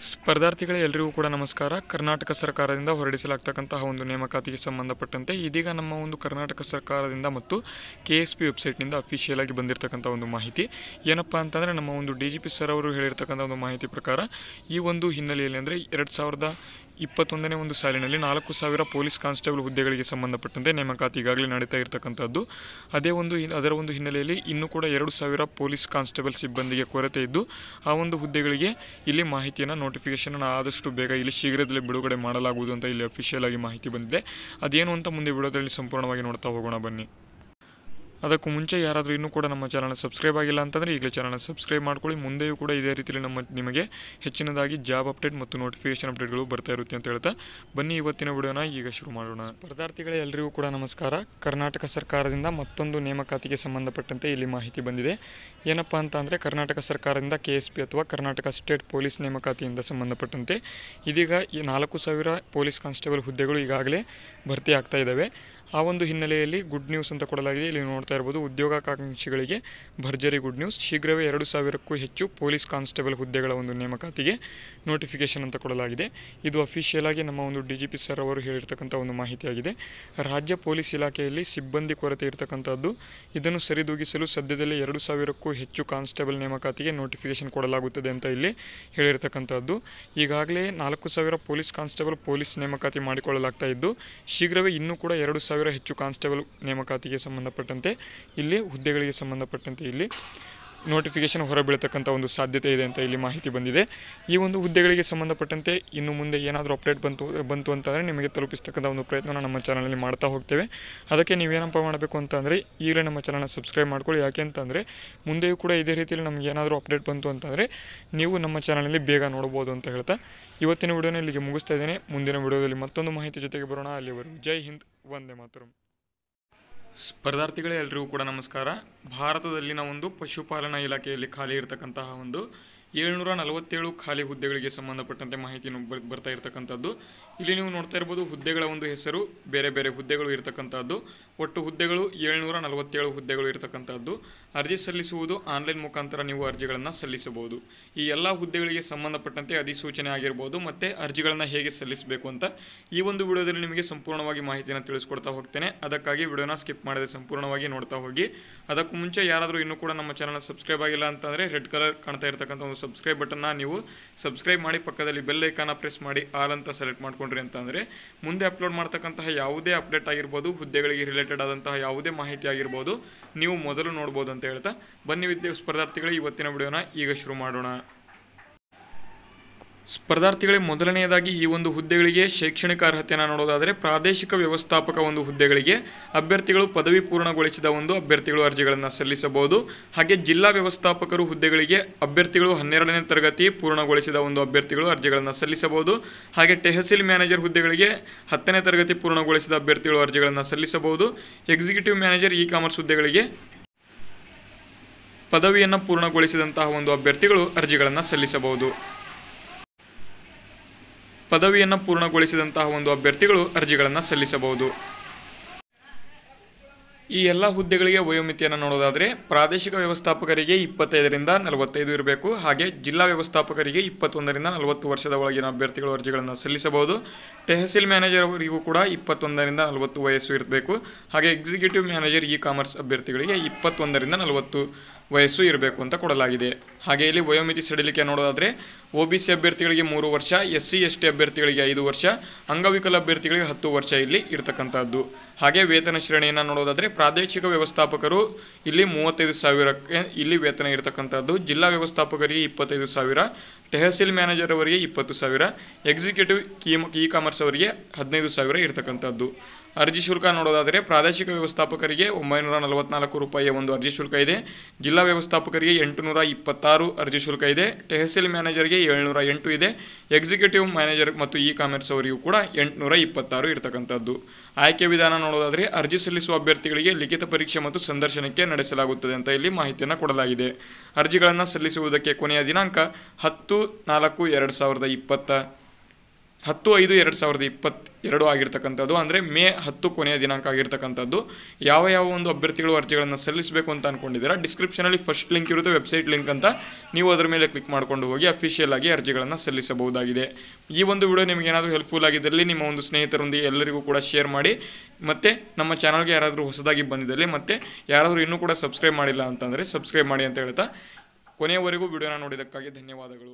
ಸ್ಪರ್ಧಾರ್ಥಿಗಳೇ ಎಲ್ಲರಿಗೂ ಕೂಡ ನಮಸ್ಕಾರ ಕರ್ನಾಟಕ ಸರ್ಕಾರದಿಂದ ಹೊರಡಿಸಲಾಗ್ತಕ್ಕಂತಹ ಒಂದು ನೇಮಕಾತಿಗೆ ಸಂಬಂಧಪಟ್ಟಂತೆ ಇದೀಗ ನಮ್ಮ ಒಂದು ಕರ್ನಾಟಕ ಸರ್ಕಾರದಿಂದ ಮತ್ತು ಕೆ ಎಸ್ ಪಿ ವೆಬ್ಸೈಟ್ನಿಂದ ಅಫಿಷಿಯಲ್ ಆಗಿ ಬಂದಿರತಕ್ಕಂಥ ಒಂದು ಮಾಹಿತಿ ಏನಪ್ಪ ಅಂತಂದರೆ ನಮ್ಮ ಒಂದು ಡಿ ಜಿ ಪಿ ಸರ್ ಅವರು ಹೇಳಿರ್ತಕ್ಕಂಥ ಒಂದು ಮಾಹಿತಿ ಪ್ರಕಾರ ಈ ಒಂದು ಹಿನ್ನೆಲೆಯಲ್ಲಿ ಅಂದರೆ ಎರಡು ಸಾವಿರದ ಇಪ್ಪತ್ತೊಂದನೇ ಒಂದು ಸಾಲಿನಲ್ಲಿ ನಾಲ್ಕು ಸಾವಿರ ಪೊಲೀಸ್ ಕಾನ್ಸ್ಟೇಬಲ್ ಹುದ್ದೆಗಳಿಗೆ ಸಂಬಂಧಪಟ್ಟಂತೆ ನೇಮಕಾತಿ ಈಗಾಗಲೇ ನಡೀತಾ ಇರತಕ್ಕಂಥದ್ದು ಅದೇ ಒಂದು ಹಿನ್- ಅದರ ಒಂದು ಹಿನ್ನೆಲೆಯಲ್ಲಿ ಇನ್ನೂ ಕೂಡ ಎರಡು ಸಾವಿರ ಪೊಲೀಸ್ ಕಾನ್ಸ್ಟೇಬಲ್ ಸಿಬ್ಬಂದಿಗೆ ಕೊರತೆ ಇದ್ದು ಆ ಒಂದು ಹುದ್ದೆಗಳಿಗೆ ಇಲ್ಲಿ ಮಾಹಿತಿಯನ್ನು ನೋಟಿಫಿಕೇಶನ್ ಆದಷ್ಟು ಬೇಗ ಇಲ್ಲಿ ಶೀಘ್ರದಲ್ಲೇ ಬಿಡುಗಡೆ ಮಾಡಲಾಗುವುದು ಅಂತ ಇಲ್ಲಿ ಅಫಿಷಿಯಲ್ ಆಗಿ ಮಾಹಿತಿ ಬಂದಿದೆ ಅದೇನು ಅಂತ ಮುಂದೆ ವಿಡಿಯೋದಲ್ಲಿ ಸಂಪೂರ್ಣವಾಗಿ ನೋಡ್ತಾ ಹೋಗೋಣ ಬನ್ನಿ ಅದಕ್ಕೂ ಮುಂಚೆ ಯಾರಾದರೂ ಇನ್ನೂ ಕೂಡ ನಮ್ಮ ಚಾನಲ್ನ ಸಬ್ಸ್ಕ್ರೈಬ್ ಆಗಿಲ್ಲ ಅಂತಂದರೆ ಈಗಲೇ ಚಾನಲ್ನ ಸಬ್ಸ್ಕ್ರೈಬ್ ಮಾಡ್ಕೊಳ್ಳಿ ಮುಂದೆಯೂ ಕೂಡ ಇದೇ ರೀತಿಯಲ್ಲಿ ನಮ್ಮ ನಿಮಗೆ ಹೆಚ್ಚಿನದಾಗಿ ಜಾಬ್ ಅಪ್ಡೇಟ್ ಮತ್ತು ನೋಟಿಫಿಕೇಶನ್ ಅಪ್ಡೇಟ್ಗಳು ಬರ್ತಾ ಇರುತ್ತೆ ಅಂತ ಹೇಳ್ತಾ ಬನ್ನಿ ಇವತ್ತಿನ ವಿಡಿಯೋನ ಈಗ ಶುರು ಮಾಡೋಣ ಸ್ಪರ್ಧಾರ್ಥಿಗಳೇ ಎಲ್ಲರಿಗೂ ಕೂಡ ನಮಸ್ಕಾರ ಕರ್ನಾಟಕ ಸರ್ಕಾರದಿಂದ ಮತ್ತೊಂದು ನೇಮಕಾತಿಗೆ ಸಂಬಂಧಪಟ್ಟಂತೆ ಇಲ್ಲಿ ಮಾಹಿತಿ ಬಂದಿದೆ ಏನಪ್ಪ ಅಂತ ಅಂದರೆ ಕರ್ನಾಟಕ ಸರ್ಕಾರದಿಂದ ಕೆ ಎಸ್ ಪಿ ಅಥವಾ ಕರ್ನಾಟಕ ಸ್ಟೇಟ್ ಪೊಲೀಸ್ ನೇಮಕಾತಿಯಿಂದ ಸಂಬಂಧಪಟ್ಟಂತೆ ಇದೀಗ ಈ ನಾಲ್ಕು ಸಾವಿರ ಪೊಲೀಸ್ ಕಾನ್ಸ್ಟೇಬಲ್ ಹುದ್ದೆಗಳು ಈಗಾಗಲೇ ಭರ್ತಿ ಆಗ್ತಾ ಇದ್ದಾವೆ ಆ ಒಂದು ಹಿನ್ನೆಲೆಯಲ್ಲಿ ಗುಡ್ ನ್ಯೂಸ್ ಅಂತ ಕೊಡಲಾಗಿದೆ ಇಲ್ಲಿ ನೋಡ್ತಾ ಇರ್ಬೋದು ಉದ್ಯೋಗಾಕಾಂಕ್ಷಿಗಳಿಗೆ ಭರ್ಜರಿ ಗುಡ್ ನ್ಯೂಸ್ ಶೀಘ್ರವೇ ಎರಡು ಸಾವಿರಕ್ಕೂ ಹೆಚ್ಚು ಪೊಲೀಸ್ ಕಾನ್ಸ್ಟೇಬಲ್ ಹುದ್ದೆಗಳ ಒಂದು ನೇಮಕಾತಿಗೆ ನೋಟಿಫಿಕೇಶನ್ ಅಂತ ಕೊಡಲಾಗಿದೆ ಇದು ಅಫಿಷಿಯಲ್ ಆಗಿ ನಮ್ಮ ಒಂದು ಡಿ ಜಿ ಪಿ ಸರ್ ಅವರು ಹೇಳಿರ್ತಕ್ಕಂಥ ಒಂದು ಮಾಹಿತಿಯಾಗಿದೆ ರಾಜ್ಯ ಪೊಲೀಸ್ ಇಲಾಖೆಯಲ್ಲಿ ಸಿಬ್ಬಂದಿ ಕೊರತೆ ಇರತಕ್ಕಂಥದ್ದು ಇದನ್ನು ಸರಿದೂಗಿಸಲು ಸದ್ಯದಲ್ಲೇ ಎರಡು ಸಾವಿರಕ್ಕೂ ಹೆಚ್ಚು ಕಾನ್ಸ್ಟೇಬಲ್ ನೇಮಕಾತಿಗೆ ನೋಟಿಫಿಕೇಶನ್ ಕೊಡಲಾಗುತ್ತದೆ ಅಂತ ಇಲ್ಲಿ ಹೇಳಿರ್ತಕ್ಕಂಥದ್ದು ಈಗಾಗಲೇ ನಾಲ್ಕು ಸಾವಿರ ಪೊಲೀಸ್ ಕಾನ್ಸ್ಟೇಬಲ್ ಪೊಲೀಸ್ ನೇಮಕಾತಿ ಮಾಡಿಕೊಳ್ಳಲಾಗ್ತಾ ಇದ್ದು ಶೀಘ್ರವೇ ಇನ್ನೂ ಕೂಡ ಎರಡು ಸಾವಿರ ಹೆಚ್ಚು ಕಾನ್ಸ್ಟೇಬಲ್ ನೇಮಕಾತಿಗೆ ಸಂಬಂಧಪಟ್ಟಂತೆ ಇಲ್ಲಿ ಹುದ್ದೆಗಳಿಗೆ ಸಂಬಂಧಪಟ್ಟಂತೆ ಇಲ್ಲಿ ನೋಟಿಫಿಕೇಶನ್ ಹೊರಬೀಳತಕ್ಕಂಥ ಒಂದು ಸಾಧ್ಯತೆ ಇದೆ ಅಂತ ಇಲ್ಲಿ ಮಾಹಿತಿ ಬಂದಿದೆ ಈ ಒಂದು ಹುದ್ದೆಗಳಿಗೆ ಸಂಬಂಧಪಟ್ಟಂತೆ ಇನ್ನು ಮುಂದೆ ಏನಾದರೂ ಅಪ್ಡೇಟ್ ಬಂತು ಬಂತು ಅಂತಂದರೆ ನಿಮಗೆ ತಲುಪಿಸ್ತಕ್ಕಂಥ ಒಂದು ಪ್ರಯತ್ನ ನಮ್ಮ ಚಾನಲಲ್ಲಿ ಮಾಡ್ತಾ ಹೋಗ್ತೇವೆ ಅದಕ್ಕೆ ನೀವೇನಪ್ಪ ಮಾಡಬೇಕು ಅಂತಂದರೆ ಈಗಲೇ ನಮ್ಮ ಚಾನಲ್ನ ಸಬ್ಸ್ಕ್ರೈಬ್ ಮಾಡ್ಕೊಳ್ಳಿ ಯಾಕೆ ಅಂತಂದರೆ ಮುಂದೆಯೂ ಕೂಡ ಇದೇ ರೀತಿಯಲ್ಲಿ ನಮಗೆ ಏನಾದರೂ ಅಪ್ಡೇಟ್ ಬಂತು ಅಂತಂದರೆ ನೀವು ನಮ್ಮ ಚಾನಲಲ್ಲಿ ಬೇಗ ನೋಡ್ಬೋದು ಅಂತ ಹೇಳ್ತಾ ಇವತ್ತಿನ ವಿಡಿಯೋನ ಇಲ್ಲಿಗೆ ಮುಗಿಸ್ತಾ ಇದ್ದೇನೆ ಮುಂದಿನ ವಿಡಿಯೋದಲ್ಲಿ ಮತ್ತೊಂದು ಮಾಹಿತಿ ಜೊತೆಗೆ ಬರೋಣ ಅಲ್ಲಿವರೆಗೂ ಜೈ ಹಿಂದ್ ವಂದೇ ಮಾತರಂ ಸ್ಪರ್ಧಾರ್ಥಿಗಳೇ ಎಲ್ರಿಗೂ ಕೂಡ ನಮಸ್ಕಾರ ಭಾರತದಲ್ಲಿನ ಒಂದು ಪಶುಪಾಲನಾ ಇಲಾಖೆಯಲ್ಲಿ ಖಾಲಿ ಇರತಕ್ಕಂತಹ ಒಂದು ಏಳ್ನೂರ ನಲವತ್ತೇಳು ಖಾಲಿ ಹುದ್ದೆಗಳಿಗೆ ಸಂಬಂಧಪಟ್ಟಂತೆ ಮಾಹಿತಿ ಬರ್ ಬರ್ತಾ ಇರತಕ್ಕಂಥದ್ದು ಇಲ್ಲಿ ನೀವು ನೋಡ್ತಾ ಇರ್ಬೋದು ಹುದ್ದೆಗಳ ಒಂದು ಹೆಸರು ಬೇರೆ ಬೇರೆ ಹುದ್ದೆಗಳು ಇರತಕ್ಕಂಥದ್ದು ಒಟ್ಟು ಹುದ್ದೆಗಳು ಏಳ್ನೂರ ನಲವತ್ತೇಳು ಹುದ್ದೆಗಳು ಇರತಕ್ಕಂಥದ್ದು ಅರ್ಜಿ ಸಲ್ಲಿಸುವುದು ಆನ್ಲೈನ್ ಮುಖಾಂತರ ನೀವು ಅರ್ಜಿಗಳನ್ನು ಸಲ್ಲಿಸಬಹುದು ಈ ಎಲ್ಲ ಹುದ್ದೆಗಳಿಗೆ ಸಂಬಂಧಪಟ್ಟಂತೆ ಅಧಿಸೂಚನೆ ಆಗಿರ್ಬೋದು ಮತ್ತು ಅರ್ಜಿಗಳನ್ನು ಹೇಗೆ ಸಲ್ಲಿಸಬೇಕು ಅಂತ ಈ ಒಂದು ವಿಡಿಯೋದಲ್ಲಿ ನಿಮಗೆ ಸಂಪೂರ್ಣವಾಗಿ ಮಾಹಿತಿಯನ್ನು ತಿಳಿಸ್ಕೊಡ್ತಾ ಹೋಗ್ತೇನೆ ಅದಕ್ಕಾಗಿ ವಿಡಿಯೋನ ಸ್ಕಿಪ್ ಮಾಡದೆ ಸಂಪೂರ್ಣವಾಗಿ ನೋಡ್ತಾ ಹೋಗಿ ಅದಕ್ಕೂ ಮುಂಚೆ ಯಾರಾದರೂ ಇನ್ನೂ ಕೂಡ ನಮ್ಮ ಚಾನಲ್ ಸಬ್ಸ್ಕ್ರೈಬ್ ಆಗಿಲ್ಲ ಅಂತಂದರೆ ರೆಡ್ ಕಲರ್ ಕಾಣ್ತಾ ಇರತಕ್ಕಂಥ ಒಂದು ಸಬ್ಸ್ಕ್ರೈಬ್ ಬಟನ್ನ ನೀವು ಸಬ್ಸ್ಕ್ರೈಬ್ ಮಾಡಿ ಪಕ್ಕದಲ್ಲಿ ಬೆಲ್ ಐಕಾನ ಪ್ರೆಸ್ ಮಾಡಿ ಆಲ್ ಅಂತ ಸೆಲೆಕ್ಟ್ ಮಾಡ್ಕೊಂಡ್ರಿ ಅಂತಂದರೆ ಮುಂದೆ ಅಪ್ಲೋಡ್ ಮಾಡ್ತಕ್ಕಂತಹ ಯಾವುದೇ ಅಪ್ಡೇಟ್ ಆಗಿರ್ಬೋದು ಹುದ್ದೆಗಳಿಗೆ ರಿಲೇಟೆಡ್ ಆದಂತಹ ಯಾವುದೇ ಮಾಹಿತಿ ಆಗಿರ್ಬೋದು ನೀವು ಮೊದಲು ನೋಡ್ಬೋದು ಅಂತ ಹೇಳ್ತಾ ಬನ್ನಿ ವಿದ್ಯೆ ಸ್ಪರ್ಧಾರ್ಥಿಗಳು ಇವತ್ತಿನ ವಿಡಿಯೋನ ಈಗ ಶುರು ಮಾಡೋಣ ಸ್ಪರ್ಧಾರ್ಥಿಗಳಿಗೆ ಮೊದಲನೆಯದಾಗಿ ಈ ಒಂದು ಹುದ್ದೆಗಳಿಗೆ ಶೈಕ್ಷಣಿಕ ಅರ್ಹತೆಯನ್ನು ನೋಡೋದಾದರೆ ಪ್ರಾದೇಶಿಕ ವ್ಯವಸ್ಥಾಪಕ ಒಂದು ಹುದ್ದೆಗಳಿಗೆ ಅಭ್ಯರ್ಥಿಗಳು ಪದವಿ ಪೂರ್ಣಗೊಳಿಸಿದ ಒಂದು ಅಭ್ಯರ್ಥಿಗಳು ಅರ್ಜಿಗಳನ್ನು ಸಲ್ಲಿಸಬಹುದು ಹಾಗೆ ಜಿಲ್ಲಾ ವ್ಯವಸ್ಥಾಪಕರು ಹುದ್ದೆಗಳಿಗೆ ಅಭ್ಯರ್ಥಿಗಳು ಹನ್ನೆರಡನೇ ತರಗತಿ ಪೂರ್ಣಗೊಳಿಸಿದ ಒಂದು ಅಭ್ಯರ್ಥಿಗಳು ಅರ್ಜಿಗಳನ್ನು ಸಲ್ಲಿಸಬಹುದು ಹಾಗೆ ಟೆಹಸಿಲ್ ಮ್ಯಾನೇಜರ್ ಹುದ್ದೆಗಳಿಗೆ ಹತ್ತನೇ ತರಗತಿ ಪೂರ್ಣಗೊಳಿಸಿದ ಅಭ್ಯರ್ಥಿಗಳು ಅರ್ಜಿಗಳನ್ನು ಸಲ್ಲಿಸಬಹುದು ಎಕ್ಸಿಕ್ಯೂಟಿವ್ ಮ್ಯಾನೇಜರ್ ಇ ಕಾಮರ್ಸ್ ಹುದ್ದೆಗಳಿಗೆ ಪದವಿಯನ್ನು ಪೂರ್ಣಗೊಳಿಸಿದಂತಹ ಒಂದು ಅಭ್ಯರ್ಥಿಗಳು ಅರ್ಜಿಗಳನ್ನು ಸಲ್ಲಿಸಬಹುದು ಪದವಿಯನ್ನು ಪೂರ್ಣಗೊಳಿಸಿದಂತಹ ಒಂದು ಅಭ್ಯರ್ಥಿಗಳು ಅರ್ಜಿಗಳನ್ನು ಸಲ್ಲಿಸಬಹುದು ಈ ಎಲ್ಲ ಹುದ್ದೆಗಳಿಗೆ ವಯೋಮಿತಿಯನ್ನು ನೋಡೋದಾದರೆ ಪ್ರಾದೇಶಿಕ ವ್ಯವಸ್ಥಾಪಕರಿಗೆ ಇಪ್ಪತ್ತೈದರಿಂದ ನಲವತ್ತೈದು ಇರಬೇಕು ಹಾಗೆ ಜಿಲ್ಲಾ ವ್ಯವಸ್ಥಾಪಕರಿಗೆ ಇಪ್ಪತ್ತೊಂದರಿಂದ ನಲವತ್ತು ವರ್ಷದ ಒಳಗಿನ ಅಭ್ಯರ್ಥಿಗಳು ಅರ್ಜಿಗಳನ್ನು ಸಲ್ಲಿಸಬಹುದು ಟೆಹಸಿಲ್ ಮ್ಯಾನೇಜರ್ ಅವರಿಗೂ ಕೂಡ ಇಪ್ಪತ್ತೊಂದರಿಂದ ನಲವತ್ತು ವಯಸ್ಸು ಇರಬೇಕು ಹಾಗೆ ಎಕ್ಸಿಕ್ಯೂಟಿವ್ ಮ್ಯಾನೇಜರ್ ಇ ಕಾಮರ್ಸ್ ಅಭ್ಯರ್ಥಿಗಳಿಗೆ ಇಪ್ಪತ್ತೊಂದರಿಂದ ನಲವತ್ತು ವಯಸ್ಸು ಇರಬೇಕು ಅಂತ ಕೊಡಲಾಗಿದೆ ಹಾಗೆ ಇಲ್ಲಿ ವಯೋಮಿತಿ ಸಡಿಲಿಕೆ ನೋಡೋದಾದರೆ ಒ ಬಿ ಸಿ ಅಭ್ಯರ್ಥಿಗಳಿಗೆ ಮೂರು ವರ್ಷ ಎಸ್ ಸಿ ಎಸ್ ಟಿ ಅಭ್ಯರ್ಥಿಗಳಿಗೆ ಐದು ವರ್ಷ ಅಂಗವಿಕಲ ಅಭ್ಯರ್ಥಿಗಳಿಗೆ ಹತ್ತು ವರ್ಷ ಇಲ್ಲಿ ಇರತಕ್ಕಂಥದ್ದು ಹಾಗೆ ವೇತನ ಶ್ರೇಣಿಯನ್ನು ನೋಡೋದಾದರೆ ಪ್ರಾದೇಶಿಕ ವ್ಯವಸ್ಥಾಪಕರು ಇಲ್ಲಿ ಮೂವತ್ತೈದು ಸಾವಿರಕ್ಕೆ ಇಲ್ಲಿ ವೇತನ ಇರತಕ್ಕಂಥದ್ದು ಜಿಲ್ಲಾ ವ್ಯವಸ್ಥಾಪಕರಿಗೆ ಇಪ್ಪತ್ತೈದು ಸಾವಿರ ಟೆಹಸಿಲ್ ಮ್ಯಾನೇಜರ್ ಅವರಿಗೆ ಇಪ್ಪತ್ತು ಸಾವಿರ ಎಕ್ಸಿಕ್ಯೂಟಿವ್ ಕೀ ಇ ಕಾಮರ್ಸ್ ಅವರಿಗೆ ಹದಿನೈದು ಸಾವಿರ ಇರತಕ್ಕಂಥದ್ದು ಅರ್ಜಿ ಶುಲ್ಕ ನೋಡೋದಾದರೆ ಪ್ರಾದೇಶಿಕ ವ್ಯವಸ್ಥಾಪಕರಿಗೆ ಒಂಬೈನೂರ ನಲವತ್ನಾಲ್ಕು ರೂಪಾಯಿಯ ಒಂದು ಅರ್ಜಿ ಶುಲ್ಕ ಇದೆ ಜಿಲ್ಲಾ ವ್ಯವಸ್ಥಾಪಕರಿಗೆ ಎಂಟುನೂರ ಇಪ್ಪತ್ತಾರು ಅರ್ಜಿ ಶುಲ್ಕ ಇದೆ ಟೆಹಸಿಲ್ ಮ್ಯಾನೇಜರ್ಗೆ ಏಳ್ನೂರ ಎಂಟು ಇದೆ ಎಕ್ಸಿಕ್ಯೂಟಿವ್ ಮ್ಯಾನೇಜರ್ ಮತ್ತು ಇ ಕಾಮರ್ಸ್ ಅವರಿಗೂ ಕೂಡ ಎಂಟುನೂರ ಇಪ್ಪತ್ತಾರು ಇರತಕ್ಕಂಥದ್ದು ಆಯ್ಕೆ ವಿಧಾನ ನೋಡೋದಾದರೆ ಅರ್ಜಿ ಸಲ್ಲಿಸುವ ಅಭ್ಯರ್ಥಿಗಳಿಗೆ ಲಿಖಿತ ಪರೀಕ್ಷೆ ಮತ್ತು ಸಂದರ್ಶನಕ್ಕೆ ನಡೆಸಲಾಗುತ್ತದೆ ಅಂತ ಇಲ್ಲಿ ಮಾಹಿತಿಯನ್ನು ಕೊಡಲಾಗಿದೆ ಅರ್ಜಿಗಳನ್ನು ಸಲ್ಲಿಸುವುದಕ್ಕೆ ಕೊನೆಯ ದಿನಾಂಕ ಹತ್ತು ನಾಲ್ಕು ಎರಡು ಸಾವಿರದ ಇಪ್ಪತ್ತ ಹತ್ತು ಐದು ಎರಡು ಸಾವಿರದ ಇಪ್ಪತ್ತೆರಡು ಆಗಿರ್ತಕ್ಕಂಥದ್ದು ಅಂದರೆ ಮೇ ಹತ್ತು ಕೊನೆಯ ದಿನಾಂಕ ಆಗಿರ್ತಕ್ಕಂಥದ್ದು ಯಾವ ಯಾವ ಒಂದು ಅಭ್ಯರ್ಥಿಗಳು ಅರ್ಜಿಗಳನ್ನು ಸಲ್ಲಿಸಬೇಕು ಅಂತ ಅಂದ್ಕೊಂಡಿದ್ದೀರಾ ಡಿಸ್ಕ್ರಿಪ್ಷನಲ್ಲಿ ಫಸ್ಟ್ ಲಿಂಕ್ ಇರುತ್ತೆ ವೆಬ್ಸೈಟ್ ಲಿಂಕ್ ಅಂತ ನೀವು ಅದರ ಮೇಲೆ ಕ್ಲಿಕ್ ಮಾಡಿಕೊಂಡು ಹೋಗಿ ಅಫಿಷಿಯಲ್ ಆಗಿ ಅರ್ಜಿಗಳನ್ನು ಸಲ್ಲಿಸಬಹುದಾಗಿದೆ ಈ ಒಂದು ವಿಡಿಯೋ ನಿಮಗೆ ಏನಾದರೂ ಹೆಲ್ಪ್ಫುಲ್ ಆಗಿದ್ದಲ್ಲಿ ನಿಮ್ಮ ಒಂದು ಸ್ನೇಹಿತರೊಂದಿಗೆ ಎಲ್ಲರಿಗೂ ಕೂಡ ಶೇರ್ ಮಾಡಿ ಮತ್ತು ನಮ್ಮ ಚಾನಲ್ಗೆ ಯಾರಾದರೂ ಹೊಸದಾಗಿ ಬಂದಿದ್ದಲ್ಲಿ ಮತ್ತು ಯಾರಾದರೂ ಇನ್ನೂ ಕೂಡ ಸಬ್ಸ್ಕ್ರೈಬ್ ಮಾಡಿಲ್ಲ ಅಂತಂದರೆ ಸಬ್ಸ್ಕ್ರೈಬ್ ಮಾಡಿ ಅಂತ ಹೇಳ್ತಾ ಕೊನೆಯವರೆಗೂ ವಿಡಿಯೋನ ನೋಡಿದ್ದಕ್ಕಾಗಿ ಧನ್ಯವಾದಗಳು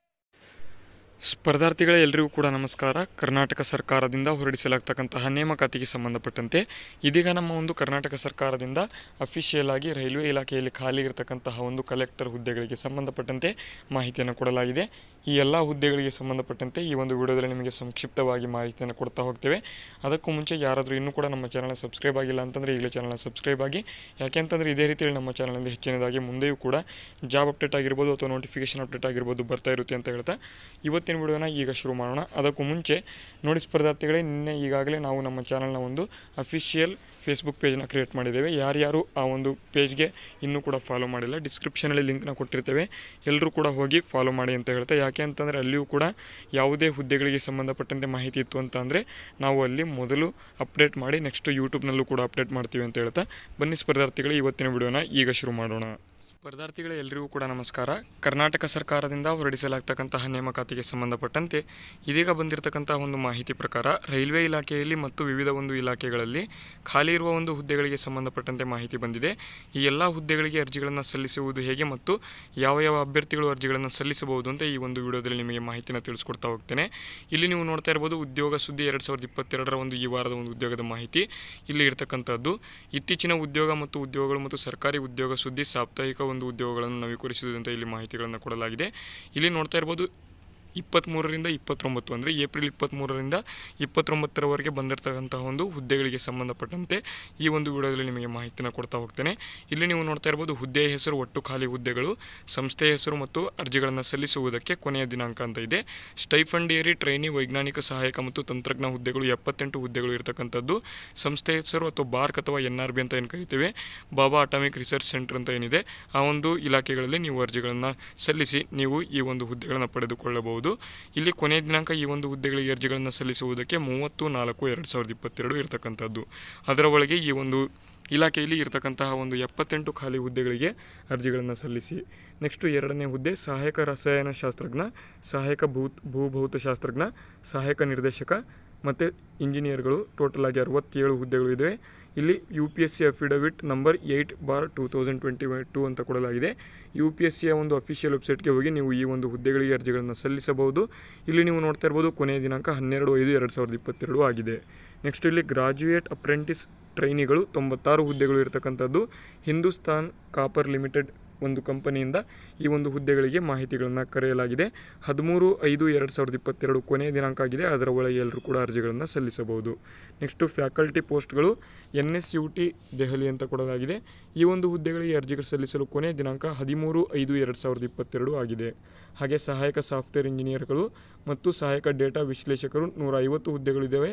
ಸ್ಪರ್ಧಾರ್ಥಿಗಳೇ ಎಲ್ಲರಿಗೂ ಕೂಡ ನಮಸ್ಕಾರ ಕರ್ನಾಟಕ ಸರ್ಕಾರದಿಂದ ಹೊರಡಿಸಲಾಗ್ತಕ್ಕಂತಹ ನೇಮಕಾತಿಗೆ ಸಂಬಂಧಪಟ್ಟಂತೆ ಇದೀಗ ನಮ್ಮ ಒಂದು ಕರ್ನಾಟಕ ಸರ್ಕಾರದಿಂದ ಅಫಿಷಿಯಲ್ ಆಗಿ ರೈಲ್ವೆ ಇಲಾಖೆಯಲ್ಲಿ ಖಾಲಿ ಇರತಕ್ಕಂತಹ ಒಂದು ಕಲೆಕ್ಟರ್ ಹುದ್ದೆಗಳಿಗೆ ಸಂಬಂಧಪಟ್ಟಂತೆ ಮಾಹಿತಿಯನ್ನು ಕೊಡಲಾಗಿದೆ ಈ ಎಲ್ಲ ಹುದ್ದೆಗಳಿಗೆ ಸಂಬಂಧಪಟ್ಟಂತೆ ಈ ಒಂದು ವಿಡಿಯೋದಲ್ಲಿ ನಿಮಗೆ ಸಂಕ್ಷಿಪ್ತವಾಗಿ ಮಾಹಿತಿಯನ್ನು ಕೊಡ್ತಾ ಹೋಗ್ತೇವೆ ಅದಕ್ಕೂ ಮುಂಚೆ ಯಾರಾದರೂ ಇನ್ನೂ ಕೂಡ ನಮ್ಮ ಚಾನಲ್ನ ಸಬ್ಸ್ಕ್ರೈಬ್ ಆಗಿಲ್ಲ ಅಂತಂದರೆ ಈಗಲೇ ಚಾನಲ್ನ ಸಬ್ಸ್ಕ್ರೈಬ್ ಆಗಿ ಯಾಕೆಂತಂದರೆ ಇದೇ ರೀತಿಯಲ್ಲಿ ನಮ್ಮ ಚಾನಲಲ್ಲಿ ಹೆಚ್ಚಿನದಾಗಿ ಮುಂದೆಯೂ ಕೂಡ ಜಾಬ್ ಅಪ್ಡೇಟ್ ಆಗಿರ್ಬೋದು ಅಥವಾ ನೋಟಿಫಿಕೇಶನ್ ಅಪ್ಡೇಟ್ ಆಗಿರ್ಬೋದು ಬರ್ತಾ ಇರುತ್ತೆ ಅಂತ ಹೇಳ್ತಾ ಇವತ್ತಿನ ವಿಡಿಯೋನ ಈಗ ಶುರು ಮಾಡೋಣ ಅದಕ್ಕೂ ಮುಂಚೆ ನೋಡಿ ಸ್ಪರ್ಧಾರ್ಥಿಗಳೇ ನಿನ್ನೆ ಈಗಾಗಲೇ ನಾವು ನಮ್ಮ ಚಾನಲ್ನ ಒಂದು ಅಫಿಷಿಯಲ್ ಫೇಸ್ಬುಕ್ ಪೇಜ್ನ ಕ್ರಿಯೇಟ್ ಮಾಡಿದ್ದೇವೆ ಯಾರ್ಯಾರು ಆ ಒಂದು ಪೇಜ್ಗೆ ಇನ್ನೂ ಕೂಡ ಫಾಲೋ ಮಾಡಿಲ್ಲ ಡಿಸ್ಕ್ರಿಪ್ಷನಲ್ಲಿ ಲಿಂಕ್ನ ಕೊಟ್ಟಿರ್ತೇವೆ ಎಲ್ಲರೂ ಕೂಡ ಹೋಗಿ ಫಾಲೋ ಮಾಡಿ ಅಂತ ಹೇಳ್ತಾ ಯಾಕೆ ಅಂತಂದರೆ ಅಲ್ಲಿಯೂ ಕೂಡ ಯಾವುದೇ ಹುದ್ದೆಗಳಿಗೆ ಸಂಬಂಧಪಟ್ಟಂತೆ ಮಾಹಿತಿ ಇತ್ತು ಅಂತ ಅಂದರೆ ನಾವು ಅಲ್ಲಿ ಮೊದಲು ಅಪ್ಡೇಟ್ ಮಾಡಿ ನೆಕ್ಸ್ಟ್ ಯೂಟ್ಯೂಬ್ನಲ್ಲೂ ಕೂಡ ಅಪ್ಡೇಟ್ ಮಾಡ್ತೀವಿ ಅಂತ ಹೇಳ್ತಾ ಬನ್ನಿ ಸ್ಪರ್ಧಾರ್ಥಿಗಳು ಇವತ್ತಿನ ವಿಡಿಯೋನ ಈಗ ಶುರು ಮಾಡೋಣ ಸ್ಪರ್ಧಾರ್ಥಿಗಳೇ ಎಲ್ಲರಿಗೂ ಕೂಡ ನಮಸ್ಕಾರ ಕರ್ನಾಟಕ ಸರ್ಕಾರದಿಂದ ಹೊರಡಿಸಲಾಗ್ತಕ್ಕಂತಹ ನೇಮಕಾತಿಗೆ ಸಂಬಂಧಪಟ್ಟಂತೆ ಇದೀಗ ಬಂದಿರತಕ್ಕಂತಹ ಒಂದು ಮಾಹಿತಿ ಪ್ರಕಾರ ರೈಲ್ವೆ ಇಲಾಖೆಯಲ್ಲಿ ಮತ್ತು ವಿವಿಧ ಒಂದು ಇಲಾಖೆಗಳಲ್ಲಿ ಖಾಲಿ ಇರುವ ಒಂದು ಹುದ್ದೆಗಳಿಗೆ ಸಂಬಂಧಪಟ್ಟಂತೆ ಮಾಹಿತಿ ಬಂದಿದೆ ಈ ಎಲ್ಲ ಹುದ್ದೆಗಳಿಗೆ ಅರ್ಜಿಗಳನ್ನು ಸಲ್ಲಿಸುವುದು ಹೇಗೆ ಮತ್ತು ಯಾವ ಯಾವ ಅಭ್ಯರ್ಥಿಗಳು ಅರ್ಜಿಗಳನ್ನು ಸಲ್ಲಿಸಬಹುದು ಅಂತ ಈ ಒಂದು ವಿಡಿಯೋದಲ್ಲಿ ನಿಮಗೆ ಮಾಹಿತಿನ ತಿಳಿಸ್ಕೊಡ್ತಾ ಹೋಗ್ತೇನೆ ಇಲ್ಲಿ ನೀವು ನೋಡ್ತಾ ಇರ್ಬೋದು ಉದ್ಯೋಗ ಸುದ್ದಿ ಎರಡು ಸಾವಿರದ ಇಪ್ಪತ್ತೆರಡರ ಒಂದು ಈ ವಾರದ ಒಂದು ಉದ್ಯೋಗದ ಮಾಹಿತಿ ಇಲ್ಲಿ ಇರ್ತಕ್ಕಂಥದ್ದು ಇತ್ತೀಚಿನ ಉದ್ಯೋಗ ಮತ್ತು ಉದ್ಯೋಗಗಳು ಮತ್ತು ಸರ್ಕಾರಿ ಉದ್ಯೋಗ ಸುದ್ದಿ ಸಾಪ್ತಾಹಿಕ ಒಂದು ಉದ್ಯೋಗಗಳನ್ನು ನವೀಕರಿಸುವುದು ಅಂತ ಇಲ್ಲಿ ಮಾಹಿತಿಗಳನ್ನು ಕೊಡಲಾಗಿದೆ ಇಲ್ಲಿ ನೋಡ್ತಾ ಇರ್ಬೋದು ಇಪ್ಪತ್ತ್ಮೂರರಿಂದ ಇಪ್ಪತ್ತೊಂಬತ್ತು ಅಂದರೆ ಏಪ್ರಿಲ್ ಇಪ್ಪತ್ತ್ಮೂರರಿಂದ ಇಪ್ಪತ್ತೊಂಬತ್ತರವರೆಗೆ ಬಂದಿರತಕ್ಕಂತಹ ಒಂದು ಹುದ್ದೆಗಳಿಗೆ ಸಂಬಂಧಪಟ್ಟಂತೆ ಈ ಒಂದು ವಿಡಿಯೋದಲ್ಲಿ ನಿಮಗೆ ಮಾಹಿತಿನ ಕೊಡ್ತಾ ಹೋಗ್ತೇನೆ ಇಲ್ಲಿ ನೀವು ನೋಡ್ತಾ ಇರ್ಬೋದು ಹುದ್ದೆಯ ಹೆಸರು ಒಟ್ಟು ಖಾಲಿ ಹುದ್ದೆಗಳು ಸಂಸ್ಥೆಯ ಹೆಸರು ಮತ್ತು ಅರ್ಜಿಗಳನ್ನು ಸಲ್ಲಿಸುವುದಕ್ಕೆ ಕೊನೆಯ ದಿನಾಂಕ ಅಂತ ಇದೆ ಸ್ಟೈಫಂಡ್ ಏರಿ ಟ್ರೈನಿ ವೈಜ್ಞಾನಿಕ ಸಹಾಯಕ ಮತ್ತು ತಂತ್ರಜ್ಞ ಹುದ್ದೆಗಳು ಎಪ್ಪತ್ತೆಂಟು ಹುದ್ದೆಗಳು ಇರತಕ್ಕಂಥದ್ದು ಸಂಸ್ಥೆ ಹೆಸರು ಅಥವಾ ಬಾರ್ಕ್ ಅಥವಾ ಎನ್ ಆರ್ ಬಿ ಅಂತ ಏನು ಕರಿತೇವೆ ಬಾಬಾ ಅಟಾಮಿಕ್ ರಿಸರ್ಚ್ ಸೆಂಟರ್ ಅಂತ ಏನಿದೆ ಆ ಒಂದು ಇಲಾಖೆಗಳಲ್ಲಿ ನೀವು ಅರ್ಜಿಗಳನ್ನು ಸಲ್ಲಿಸಿ ನೀವು ಈ ಒಂದು ಹುದ್ದೆಗಳನ್ನು ಪಡೆದುಕೊಳ್ಳಬಹುದು ಇಲ್ಲಿ ಕೊನೆಯ ದಿನಾಂಕ ಈ ಒಂದು ಹುದ್ದೆಗಳಿಗೆ ಅರ್ಜಿಗಳನ್ನು ಸಲ್ಲಿಸುವುದಕ್ಕೆ ಮೂವತ್ತು ನಾಲ್ಕು ಎರಡು ಸಾವಿರದ ಇಪ್ಪತ್ತೆರಡು ಇರತಕ್ಕಂಥದ್ದು ಅದರ ಒಳಗೆ ಈ ಒಂದು ಇಲಾಖೆಯಲ್ಲಿ ಇರತಕ್ಕಂತಹ ಒಂದು ಎಪ್ಪತ್ತೆಂಟು ಖಾಲಿ ಹುದ್ದೆಗಳಿಗೆ ಅರ್ಜಿಗಳನ್ನು ಸಲ್ಲಿಸಿ ನೆಕ್ಸ್ಟು ಎರಡನೇ ಹುದ್ದೆ ಸಹಾಯಕ ರಸಾಯನಶಾಸ್ತ್ರಜ್ಞ ಸಹಾಯಕ ಭೂ ಭೂಭೌತಶಾಸ್ತ್ರಜ್ಞ ಸಹಾಯಕ ನಿರ್ದೇಶಕ ಮತ್ತು ಇಂಜಿನಿಯರ್ಗಳು ಟೋಟಲ್ ಆಗಿ ಅರವತ್ತೇಳು ಹುದ್ದೆಗಳು ಇವೆ ಇಲ್ಲಿ U P S C affidavit number eight bar two thousand twenty two ಅಂತ ಕೊಡಲಾಗಿದೆ ಯು ಪಿ ಎಸ್ ಸಿಯ ಒಂದು ಅಫಿಷಿಯಲ್ ವೆಬ್ಸೈಟ್ಗೆ ಹೋಗಿ ನೀವು ಈ ಒಂದು ಹುದ್ದೆಗಳಿಗೆ ಅರ್ಜಿಗಳನ್ನು ಸಲ್ಲಿಸಬಹುದು ಇಲ್ಲಿ ನೀವು ನೋಡ್ತಾ ಇರ್ಬೋದು ಕೊನೆಯ ದಿನಾಂಕ ಹನ್ನೆರಡು ಐದು ಎರಡು ಸಾವಿರದ ಇಪ್ಪತ್ತೆರಡು ಆಗಿದೆ ನೆಕ್ಸ್ಟ್ ಇಲ್ಲಿ ಗ್ರಾಜ್ಯುಯೇಟ್ ಅಪ್ರೆಂಟಿಸ್ ಟ್ರೈನಿಗಳು ತೊಂಬತ್ತಾರು ಹುದ್ದೆಗಳು ಇರತಕ್ಕಂಥದ್ದು ಹಿಂದೂಸ್ತಾನ್ ಕಾಪರ್ ಲಿಮಿಟೆಡ್ ಒಂದು ಕಂಪನಿಯಿಂದ ಈ ಒಂದು ಹುದ್ದೆಗಳಿಗೆ ಮಾಹಿತಿಗಳನ್ನು ಕರೆಯಲಾಗಿದೆ ಹದಿಮೂರು ಐದು ಎರಡು ಸಾವಿರದ ಇಪ್ಪತ್ತೆರಡು ಕೊನೆಯ ದಿನಾಂಕ ಆಗಿದೆ ಅದರ ಒಳಗೆ ಎಲ್ಲರೂ ಕೂಡ ಅರ್ಜಿಗಳನ್ನು ಸಲ್ಲಿಸಬಹುದು ನೆಕ್ಸ್ಟು ಫ್ಯಾಕಲ್ಟಿ ಪೋಸ್ಟ್ಗಳು N S U T Delhi ಅಂತ ಕೊಡಲಾಗಿದೆ ಈ ಒಂದು ಹುದ್ದೆಗಳಿಗೆ ಅರ್ಜಿಗಳು ಸಲ್ಲಿಸಲು ಕೊನೆಯ ದಿನಾಂಕ ಹದಿಮೂರು ಐದು ಎರಡು ಸಾವಿರದ ಇಪ್ಪತ್ತೆರಡು ಆಗಿದೆ ಹಾಗೆ ಸಹಾಯಕ ಸಾಫ್ಟ್ವೇರ್ ಇಂಜಿನಿಯರ್ಗಳು ಮತ್ತು ಸಹಾಯಕ ಡೇಟಾ ವಿಶ್ಲೇಷಕರು ನೂರ ಐವತ್ತು ಹುದ್ದೆಗಳಿದ್ದಾವೆ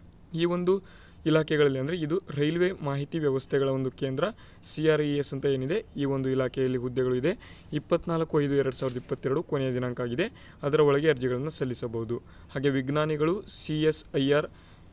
ಈ ಒಂದು ಇಲಾಖೆಗಳಲ್ಲಿ ಅಂದರೆ ಇದು ರೈಲ್ವೆ ಮಾಹಿತಿ ವ್ಯವಸ್ಥೆಗಳ ಒಂದು ಕೇಂದ್ರ ಸಿ ಆರ್ ಇ ಎಸ್ ಅಂತ ಏನಿದೆ ಈ ಒಂದು ಇಲಾಖೆಯಲ್ಲಿ ಹುದ್ದೆಗಳು ಇದೆ ಇಪ್ಪತ್ನಾಲ್ಕು ಐದು ಎರಡು ಸಾವಿರದ ಇಪ್ಪತ್ತೆರಡು ಕೊನೆಯ ದಿನಾಂಕ ಆಗಿದೆ ಅದರ ಒಳಗೆ ಅರ್ಜಿಗಳನ್ನು ಸಲ್ಲಿಸಬಹುದು ಹಾಗೆ ವಿಜ್ಞಾನಿಗಳು C S I R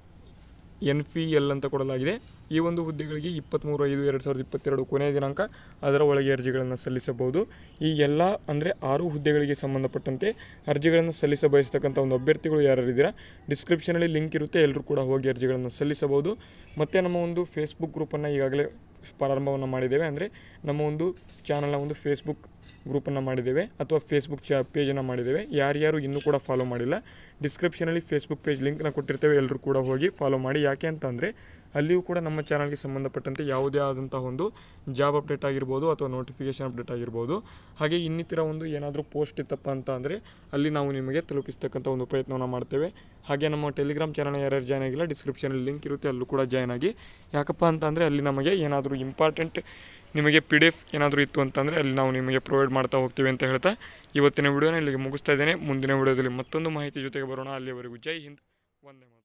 N P L ಅಂತ ಕೊಡಲಾಗಿದೆ ಈ ಒಂದು ಹುದ್ದೆಗಳಿಗೆ ಇಪ್ಪತ್ತ್ಮೂರು ಐದು ಎರಡು ಸಾವಿರದ ಇಪ್ಪತ್ತೆರಡು ಕೊನೆಯ ದಿನಾಂಕ ಅದರ ಒಳಗೆ ಅರ್ಜಿಗಳನ್ನು ಸಲ್ಲಿಸಬಹುದು ಈ ಎಲ್ಲ ಅಂದರೆ ಆರು ಹುದ್ದೆಗಳಿಗೆ ಸಂಬಂಧಪಟ್ಟಂತೆ ಅರ್ಜಿಗಳನ್ನು ಸಲ್ಲಿಸ ಬಯಸ್ತಕ್ಕಂಥ ಒಂದು ಅಭ್ಯರ್ಥಿಗಳು ಯಾರಿದ್ದೀರಾ ಡಿಸ್ಕ್ರಿಪ್ಷನಲ್ಲಿ ಲಿಂಕ್ ಇರುತ್ತೆ ಎಲ್ಲರೂ ಕೂಡ ಹೋಗಿ ಅರ್ಜಿಗಳನ್ನು ಸಲ್ಲಿಸಬಹುದು ಮತ್ತು ನಮ್ಮ ಒಂದು ಫೇಸ್ಬುಕ್ ಗ್ರೂಪನ್ನು ಈಗಾಗಲೇ ಪ್ರಾರಂಭವನ್ನು ಮಾಡಿದ್ದೇವೆ ಅಂದರೆ ನಮ್ಮ ಒಂದು ಚಾನಲ್ನ ಒಂದು ಫೇಸ್ಬುಕ್ ಗ್ರೂಪನ್ನು ಮಾಡಿದ್ದೇವೆ ಅಥವಾ ಫೇಸ್ಬುಕ್ ಚ ಪೇಜನ್ನು ಮಾಡಿದ್ದೇವೆ ಯಾರ್ಯಾರು ಇನ್ನೂ ಕೂಡ ಫಾಲೋ ಮಾಡಿಲ್ಲ ಡಿಸ್ಕ್ರಿಪ್ಷನಲ್ಲಿ ಫೇಸ್ಬುಕ್ ಪೇಜ್ ಲಿಂಕ್ನ ಕೊಟ್ಟಿರ್ತೇವೆ ಎಲ್ಲರೂ ಕೂಡ ಹೋಗಿ ಫಾಲೋ ಮಾಡಿ ಯಾಕೆ ಅಂತಂದರೆ ಅಲ್ಲಿಯೂ ಕೂಡ ನಮ್ಮ ಚಾನಲ್ಗೆ ಸಂಬಂಧಪಟ್ಟಂತೆ ಯಾವುದೇ ಆದಂತಹ ಒಂದು ಜಾಬ್ ಅಪ್ಡೇಟ್ ಆಗಿರ್ಬೋದು ಅಥವಾ ನೋಟಿಫಿಕೇಷನ್ ಅಪ್ಡೇಟ್ ಆಗಿರ್ಬೋದು ಹಾಗೆ ಇನ್ನಿತರ ಒಂದು ಏನಾದರೂ ಪೋಸ್ಟ್ ಇತ್ತಪ್ಪ ಅಂತ ಅಂದರೆ ಅಲ್ಲಿ ನಾವು ನಿಮಗೆ ತಲುಪಿಸ್ತಕ್ಕಂಥ ಒಂದು ಪ್ರಯತ್ನವನ್ನು ಮಾಡ್ತೇವೆ ಹಾಗೆ ನಮ್ಮ ಟೆಲಿಗ್ರಾಮ್ ಚಾನಲ್ ಯಾರ್ಯಾರು ಜಾಯ್ನ್ ಆಗಿಲ್ಲ ಡಿಸ್ಕ್ರಿಪ್ಷನಲ್ಲಿ ಲಿಂಕ್ ಇರುತ್ತೆ ಅಲ್ಲೂ ಕೂಡ ಜಾಯ್ನ್ ಆಗಿ ಯಾಕಪ್ಪ ಅಂತ ಅಂದರೆ ಅಲ್ಲಿ ನಮಗೆ ಏನಾದರೂ ಇಂಪಾರ್ಟೆಂಟ್ ನಿಮಗೆ ಪಿ ಡಿ ಎಫ್ ಏನಾದರೂ ಇತ್ತು ಅಂತಂದರೆ ಅಲ್ಲಿ ನಾವು ನಿಮಗೆ ಪ್ರೊವೈಡ್ ಮಾಡ್ತಾ ಹೋಗ್ತೀವಿ ಅಂತ ಹೇಳ್ತಾ ಇವತ್ತಿನ ವಿಡಿಯೋನ ಇಲ್ಲಿಗೆ ಮುಗಿಸ್ತಾ ಇದ್ದೇನೆ ಮುಂದಿನ ವಿಡಿಯೋದಲ್ಲಿ ಮತ್ತೊಂದು ಮಾಹಿತಿ ಜೊತೆಗೆ ಬರೋಣ ಅಲ್ಲಿಯವರೆಗೂ ಜೈ ಹಿಂದ್ ವಂದೇ ಮಾತರಂ.